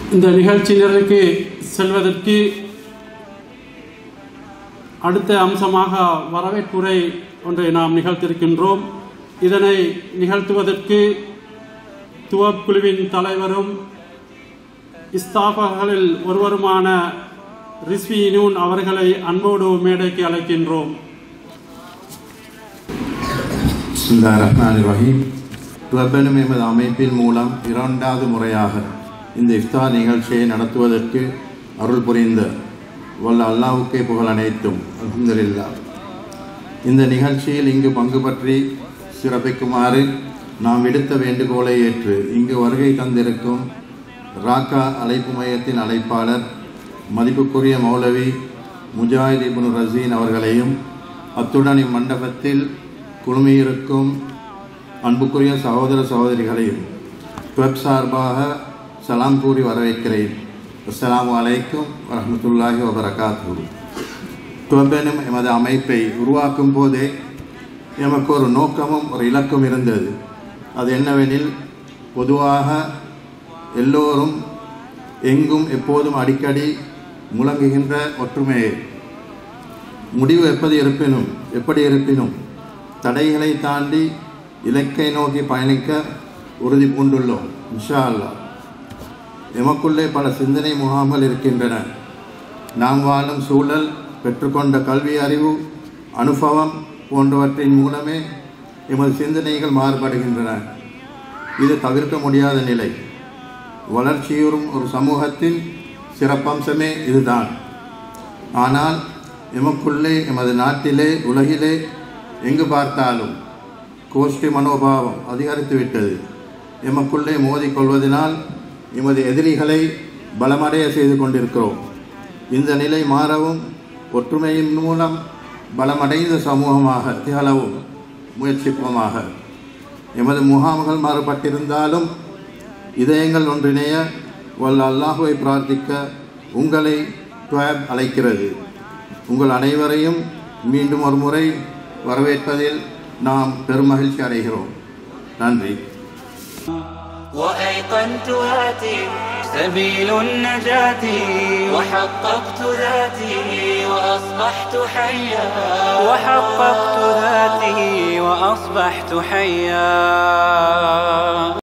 இந்த நிகழ்ச்சியினருக்கு செல்வதற்கு அடுத்த அம்சமாக வரவேற்புரை ஒன்றை நாம் நிகழ்த்திருக்கின்றோம் இதனை நிகழ்த்துவதற்கு துவக்குழுவின் தலைவரும் இஸ்தாபகர்களில் ஒருவருமான ரிஸ்வி நூன் அவர்களை அன்போடு மேடைக்கு அழைக்கின்றோம் பிஸ்மில்லா ரஹ்மான் ரஹீம் கிளப்பெனும் எமது அமைப்பின் மூலம் இரண்டாவது முறையாக இந்த இஃப்தார் நிகழ்ச்சியை நடத்துவதற்கு அருள் புரிந்த வல்ல அல்லாவுக்கே புகழ் அனைத்தும் அல்ஹம்துலில்லா இந்த நிகழ்ச்சியில் இங்கு பங்கு பற்றி சிறப்பிக்குமாறு நாம் விடுத்த வேண்டுகோளை ஏற்று இங்கு வருகை தந்திருக்கும் ராக்கா அழைப்பு மையத்தின் அழைப்பாளர் மதிப்புக்குரிய மௌலவி முஜாஹித் இப்னு ரசீன் அவர்களையும் அத்துடன் இம்மண்டபத்தில் குழுமியிருக்கும் அன்புக்குரிய சகோதர சகோதரிகளையும் கிளப் சார்பாக சலாம் கூறி வரவேற்கிறேன் அஸ்ஸலாமு அலைக்கும் வரஹ்மத்துல்லாஹி வபரகாத்து கிளப் எனும் எமது அமைப்பை உருவாக்கும் போதே எமக்கு ஒரு நோக்கமும் ஒரு இலக்கும் இருந்தது அது என்னவெனில் பொதுவாக எல்லோரும் எங்கும் எப்போதும் அடிக்கடி முழங்குகின்ற ஒற்றுமையை முடிவு எப்படி இருப்பினும் எப்படி இருப்பினும் தடைகளை தாண்டி இலக்கை நோக்கி பயணிக்க உறுதி பூண்டுள்ளோம் இன்ஷா அல்லாஹ் எமக்குள்ளே பல சிந்தனை முகாம்கள் இருக்கின்றன நாம் வாழும் சூழல் பெற்றுக்கொண்ட கல்வி அறிவு அனுபவம் போன்றவற்றின் மூலமே எமது சிந்தனைகள் மாறுபடுகின்றன இது தவிர்க்க முடியாத நிலை வளர்ச்சியுறும் ஒரு சமூகத்தின் சிறப்பம்சமே இதுதான் ஆனால் எமக்குள்ளே எமது நாட்டிலே உலகிலே எங்கு பார்த்தாலும் கோஷ்டி மனோபாவம் அதிகரித்துவிட்டது எமக்குள்ளே மோதிக்கொள்வதனால் எமது எதிரிகளை பலமடைய செய்து கொண்டிருக்கிறோம் இந்த நிலை மாறவும் ஒற்றுமையின் மூலம் பலமடைந்த சமூகமாக திகழவும் முயற்சிப்போமாக எமது முகாம்கள் மாறுபட்டிருந்தாலும் இதயங்கள் ஒன்றிணைய வல்ல அல்லாஹுவை பிரார்த்திக்க உங்களை துவாப் அழைக்கிறது உங்கள் அனைவரையும் மீண்டும் ஒரு முறை வரவேற்பதில் நாம் பெருமகிழ்ச்சி அடைகிறோம் நன்றி وأيقنت ذاتي سبيل النجاة وحققت ذاتي وأصبحت حيا وحققت ذاتي وأصبحت حيا